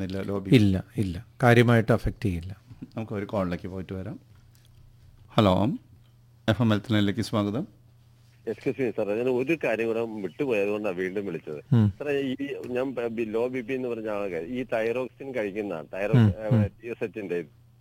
ചെയ്യുന്നില്ല ലോബി ഇല്ല ഇല്ല കാര്യമായിട്ട് അഫക്റ്റ് ചെയ്യില്ല നമുക്ക് ഒരു കോളിലേക്ക് പോയിട്ട് വരാം ഹലോ എഫ് എം ഹെൽത്ത് സ്വാഗതം എക്സ്ക്യൂസ് മീ സാർ ഞാൻ ഒരു കാര്യം കൂടെ വിട്ടുപോയത് കൊണ്ടാണ് വീണ്ടും വിളിച്ചത് ഉം. സാറേ ഈ ഞാൻ ബി- ലോ ബി പി എന്ന് പറഞ്ഞ ആളെ ഈ തൈറോക്സിൻ കഴിക്കുന്ന തൈറോ ടി എസ് എച്ചിന്റെ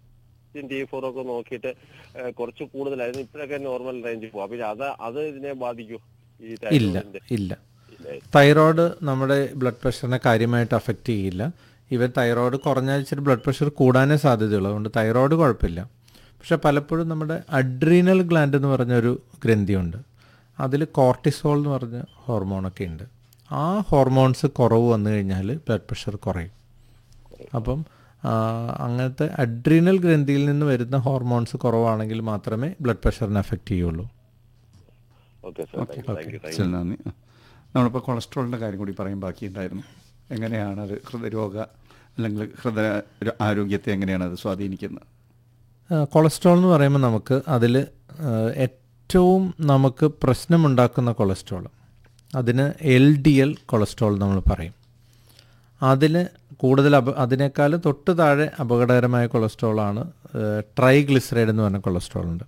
ടി ഫോർ ഒക്കെ നോക്കിയിട്ട് ഏഹ്, കുറച്ച് കൂടുതലായിരുന്നു ഇപ്പോഴൊക്കെ നോർമൽ റേഞ്ചിൽ പോകും അപ്പൊ അത് അത് ഇതിനെ ബാധിക്കൂ ഈ ഇല്ല തൈറോയിഡിന്റെ ഇല്ല ഇല്ലേ? തൈറോയ്ഡ് നമ്മുടെ ബ്ലഡ് പ്രഷറിനെ കാര്യമായിട്ട് അഫക്റ്റ് ചെയ്യില്ല ഇവൻ തൈറോയ്ഡ് കുറഞ്ഞാൽ ഇച്ചിരി ബ്ലഡ് പ്രഷർ കൂടാനേ സാധ്യതയുള്ളൂ അതുകൊണ്ട് തൈറോയ്ഡ് കുഴപ്പമില്ല പക്ഷെ പലപ്പോഴും നമ്മുടെ അഡ്രീനൽ ഗ്ലാൻഡ് എന്ന് പറഞ്ഞൊരു ഗ്രന്ഥിയുണ്ട് അതിൽ കോർട്ടിസോൾ എന്ന് പറഞ്ഞ ഹോർമോണൊക്കെ ഉണ്ട് ആ ഹോർമോൺസ് കുറവ് വന്നു കഴിഞ്ഞാൽ ബ്ലഡ് പ്രഷർ കുറയും അപ്പം ആ, അങ്ങനത്തെ അഡ്രീനൽ ഗ്രന്ഥിയിൽ നിന്ന് വരുന്ന ഹോർമോൺസ് കുറവാണെങ്കിൽ മാത്രമേ ബ്ലഡ് പ്രഷറിനെ അഫക്റ്റ് ചെയ്യുള്ളൂ okay sir thank you thank you thank you ശരി നന്ദി നമ്മളിപ്പോൾ കൊളസ്ട്രോളിൻ്റെ കാര്യം കൂടി പറയാൻ ബാക്കിയുണ്ടായിരുന്നു എങ്ങനെയാണ് അത് ഹൃദയരോഗ അല്ലെങ്കിൽ ഹൃദയ ര- ആരോഗ്യത്തെ എങ്ങനെയാണ് അത് സ്വാധീനിക്കുന്നത് ആ, കൊളസ്ട്രോൾ എന്ന് പറയുമ്പോൾ നമുക്ക് അതിൽ ഏറ്റവും നമുക്ക് പ്രശ്നമുണ്ടാക്കുന്ന കൊളസ്ട്രോൾ അതിന് എൽ ഡി എൽ കൊളസ്ട്രോൾ നമ്മൾ പറയും അതിൽ കൂടുതൽ അപ അതിനേക്കാൾ തൊട്ട് താഴെ അപകടകരമായ കൊളസ്ട്രോളാണ് ട്രൈഗ്ലിസറൈഡ് എന്ന് പറഞ്ഞ കൊളസ്ട്രോൾ ഉണ്ട്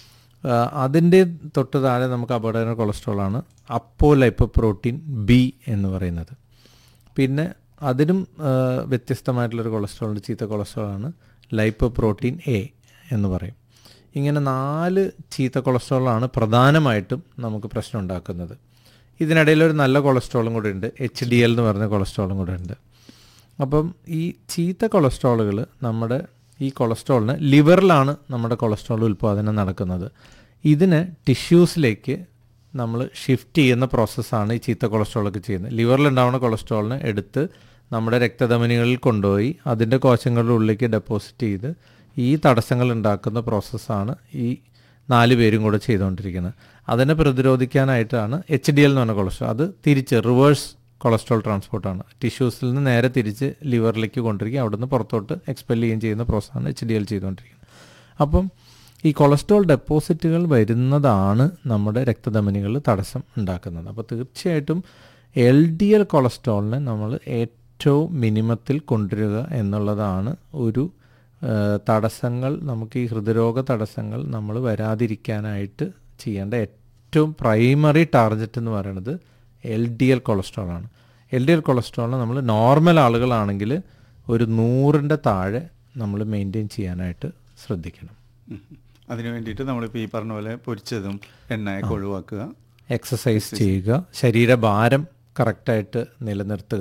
അതിൻ്റെ തൊട്ട് താഴെ നമുക്ക് അപകടകര കൊളസ്ട്രോളാണ് അപ്പോ ലൈപ്പോ പ്രോട്ടീൻ ബി എന്ന് പറയുന്നത് പിന്നെ അതിനും ആ, വ്യത്യസ്തമായിട്ടുള്ളൊരു കൊളസ്ട്രോൾ ഉണ്ട് ചീത്ത കൊളസ്ട്രോളാണ് ലൈപ്പോ പ്രോട്ടീൻ എ എന്ന് പറയും ഇങ്ങനെ നാല് ചീത്ത കൊളസ്ട്രോളാണ് പ്രധാനമായിട്ടും നമുക്ക് പ്രശ്നം ഉണ്ടാക്കുന്നത് ഇതിനിടയിൽ ഒരു നല്ല കൊളസ്ട്രോളും കൂടെ ഉണ്ട് എച്ച് ഡി എൽ എന്ന് പറഞ്ഞ കൊളസ്ട്രോളും കൂടെ ഉണ്ട് അപ്പം ഈ ചീത്ത കൊളസ്ട്രോളുകൾ നമ്മുടെ ഈ കൊളസ്ട്രോളിന് ലിവറിലാണ് നമ്മുടെ കൊളസ്ട്രോൾ ഉൽപ്പാദനം നടക്കുന്നത് ഇതിനെ ടിഷ്യൂസിലേക്ക് നമ്മൾ ഷിഫ്റ്റ് ചെയ്യുന്ന പ്രോസസ്സാണ് ഈ ചീത്ത കൊളസ്ട്രോളൊക്കെ ചെയ്യുന്നത് ലിവറിലുണ്ടാവുന്ന കൊളസ്ട്രോളിനെ എടുത്ത് നമ്മുടെ രക്തധമനികളിൽ കൊണ്ടുപോയി അതിൻ്റെ കോശങ്ങളുടെ ഉള്ളിലേക്ക് ഡെപ്പോസിറ്റ് ചെയ്ത് ഈ തടസ്സങ്ങൾ ഉണ്ടാക്കുന്ന പ്രോസസ്സാണ് ഈ നാല് പേരും കൂടെ ചെയ്തുകൊണ്ടിരിക്കുന്നത് അതിനെ പ്രതിരോധിക്കാനായിട്ടാണ് എച്ച് ഡി എൽ എന്ന് പറഞ്ഞ കൊളസ്ട്രോൾ അത് തിരിച്ച് റിവേഴ്സ് കൊളസ്ട്രോൾ ട്രാൻസ്പോർട്ടാണ് ടിഷ്യൂസിൽ നിന്ന് നേരെ തിരിച്ച് ലിവറിലേക്ക് കൊണ്ടിരിക്കുക അവിടുന്ന് പുറത്തോട്ട് എക്സ്പെൽ ചെയ്യുകയും ചെയ്യുന്ന പ്രോസസ്സാണ് എച്ച് ഡി എൽ ചെയ്തുകൊണ്ടിരിക്കുന്നത് അപ്പം ഈ കൊളസ്ട്രോൾ ഡെപ്പോസിറ്റുകൾ വരുന്നതാണ് നമ്മുടെ രക്തധമനികളിൽ തടസ്സം ഉണ്ടാക്കുന്നത് അപ്പോൾ തീർച്ചയായിട്ടും എൽ ഡി എൽ കൊളസ്ട്രോളിനെ നമ്മൾ ഏറ്റവും മിനിമത്തിൽ കൊണ്ടുവരിക എന്നുള്ളതാണ് ഒരു ആ, തടസ്സങ്ങൾ നമുക്ക് ഈ ഹൃദ്രോഗ തടസ്സങ്ങൾ നമ്മൾ വരാതിരിക്കാനായിട്ട് ചെയ്യേണ്ട ഏറ്റവും പ്രൈമറി ടാർഗറ്റ് എന്ന് പറയുന്നത് എൽ ഡി എൽ കൊളസ്ട്രോളാണ് എൽ ഡി എൽ കൊളസ്ട്രോളിന് നമ്മൾ നോർമൽ ആളുകളാണെങ്കിൽ ഒരു നൂറിൻ്റെ താഴെ നമ്മൾ മെയിൻറ്റെയിൻ ചെയ്യാനായിട്ട് ശ്രദ്ധിക്കണം ഉം. അതിനു വേണ്ടിയിട്ട് നമ്മളിപ്പോൾ ഈ പറഞ്ഞ പോലെ പൊരിച്ചതും എണ്ണയൊക്കെ ഒഴിവാക്കുക എക്സസൈസ് ചെയ്യുക ശരീരഭാരം കറക്റ്റായിട്ട് നിലനിർത്തുക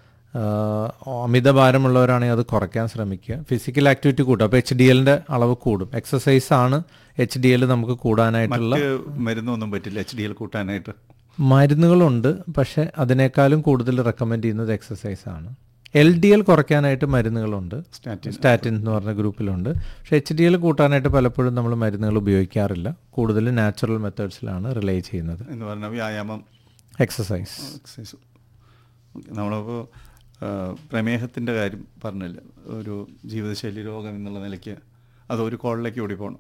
ആഹ് അമിതഭാരമുള്ളവരാണെങ്കിൽ അത് കുറയ്ക്കാൻ ശ്രമിക്കുക ഫിസിക്കൽ ആക്ടിവിറ്റി കൂട്ടും അപ്പോൾ എച്ച് ഡി എല്ലിൻ്റെ അളവ് കൂടും എക്സസൈസ് ആണ് എച്ച് ഡി എൽ നമുക്ക് കൂടാനായിട്ടുള്ള മറ്റ് മരുന്നൊന്നും പറ്റില്ല എച്ച് ഡി എൽ കൂട്ടാനായിട്ട് മരുന്നുകളുണ്ട് പക്ഷേ അതിനേക്കാളും കൂടുതൽ റെക്കമെൻഡ് ചെയ്യുന്നത് എക്സസൈസ് ആണ് എൽ ഡി എൽ കുറയ്ക്കാനായിട്ട് മരുന്നുകളുണ്ട് സ്റ്റാറ്റിൻ സ്റ്റാറ്റിൻ എന്ന് പറഞ്ഞ ഗ്രൂപ്പിലുണ്ട് പക്ഷേ എച്ച് ഡി എൽ കൂട്ടാനായിട്ട് പലപ്പോഴും നമ്മൾ മരുന്നുകൾ ഉപയോഗിക്കാറില്ല കൂടുതൽ നാച്ചുറൽ മെത്തേഡ്സിലാണ് റിലേ ചെയ്യുന്നത് എന്ന് പറഞ്ഞ വ്യായാമം എക്സസൈസ് എക്സസൈസ് ഓക്കെ നമ്മളിപ്പോൾ പ്രമേഹത്തിൻ്റെ കാര്യം പറഞ്ഞില്ല ഒരു ജീവിതശൈലി രോഗം എന്നുള്ള നിലയ്ക്ക് അത് ഒരു കോളിലേക്ക് ഓടി പോകണം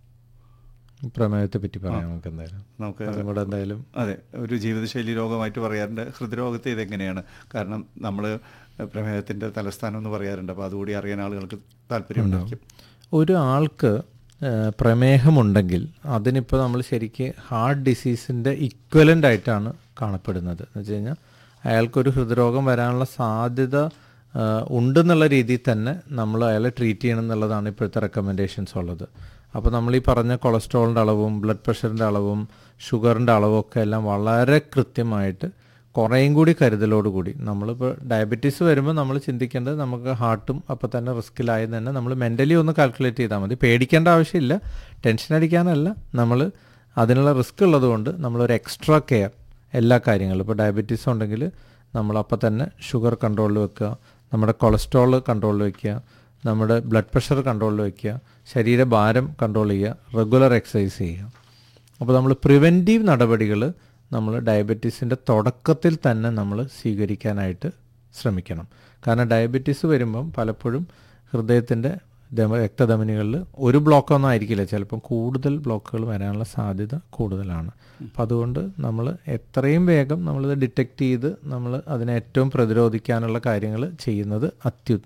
പ്രമേഹത്തെ പറ്റി പറയാം നമുക്ക് എന്തായാലും നമുക്ക് അതും കൂടെ എന്തായാലും അതെ ഒരു ജീവിതശൈലി രോഗമായിട്ട് പറയാറുണ്ട് ഹൃദ്രോഗത്തെ ഇതെങ്ങനെയാണ് കാരണം നമ്മൾ പ്രമേഹത്തിൻ്റെ തലസ്ഥാനം എന്ന് പറയാറുണ്ട് അപ്പോൾ അതുകൂടി അറിയാൻ ആളുകൾക്ക് താല്പര്യമുണ്ടായിരിക്കും ഒരു ആൾക്ക് ആ, പ്രമേഹമുണ്ടെങ്കിൽ അതിനിപ്പോൾ നമ്മൾ ശരിക്ക് ഹാർട്ട് ഡിസീസിൻ്റെ ഇക്വലൻ്റ് ആയിട്ടാണ് കാണപ്പെടുന്നത് എന്ന് വെച്ച് കഴിഞ്ഞാൽ അയാൾക്കൊരു ഹൃദ്രോഗം വരാനുള്ള സാധ്യത ആ, ഉണ്ടെന്നുള്ള രീതിയിൽ തന്നെ നമ്മൾ അയാളെ ട്രീറ്റ് ചെയ്യണം എന്നുള്ളതാണ് ഇപ്പോഴത്തെ റെക്കമെൻഡേഷൻസ് ഉള്ളത് അപ്പോൾ നമ്മൾ ഈ പറഞ്ഞ കൊളസ്ട്രോളിൻ്റെ അളവും ബ്ലഡ് പ്രഷറിൻ്റെ അളവും ഷുഗറിൻ്റെ അളവും ഒക്കെ എല്ലാം വളരെ കൃത്യമായിട്ട് കുറേയും കൂടി കരുതലോടുകൂടി നമ്മളിപ്പോൾ ഡയബറ്റീസ് വരുമ്പോൾ നമ്മൾ ചിന്തിക്കേണ്ടത് നമുക്ക് ഹാർട്ടും അപ്പോൾ തന്നെ റിസ്ക്കിലായി തന്നെ നമ്മൾ മെൻ്റലി ഒന്ന് കാൽക്കുലേറ്റ് ചെയ്താൽ മതി പേടിക്കേണ്ട ആവശ്യമില്ല ടെൻഷൻ അടിക്കാനല്ല നമ്മൾ അതിനുള്ള റിസ്ക് ഉള്ളതുകൊണ്ട് നമ്മളൊരു എക്സ്ട്രാ കെയർ എല്ലാ കാര്യങ്ങളും ഇപ്പോൾ ഡയബറ്റീസ് ഉണ്ടെങ്കിൽ നമ്മൾ അപ്പോൾ തന്നെ ഷുഗർ കൺട്രോളിൽ വെക്കുക നമ്മുടെ കൊളസ്ട്രോൾ കൺട്രോളിൽ വെക്കുക നമ്മുടെ ബ്ലഡ് പ്രഷർ കൺട്രോളിൽ വെക്കുക ശരീരഭാരം കൺട്രോൾ ചെയ്യുക റെഗുലർ എക്സസൈസ് ചെയ്യുക അപ്പോൾ നമ്മൾ പ്രിവെൻറ്റീവ് നടപടികൾ നമ്മൾ ഡയബറ്റീസിൻ്റെ തുടക്കത്തിൽ തന്നെ നമ്മൾ സ്വീകരിക്കാനായിട്ട് ശ്രമിക്കണം കാരണം ഡയബറ്റീസ് വരുമ്പം പലപ്പോഴും ഹൃദയത്തിൻ്റെ ധമ രക്തധമനികളിൽ ഒരു ബ്ലോക്കൊന്നും ആയിരിക്കില്ല ചിലപ്പം കൂടുതൽ ബ്ലോക്കുകൾ വരാനുള്ള സാധ്യത കൂടുതലാണ് അപ്പം അതുകൊണ്ട് നമ്മൾ എത്രയും വേഗം നമ്മളിത് ഡിറ്റക്റ്റ് ചെയ്ത് നമ്മൾ അതിനെ ഏറ്റവും പ്രതിരോധിക്കാനുള്ള കാര്യങ്ങൾ ചെയ്യുന്നത് അത്യു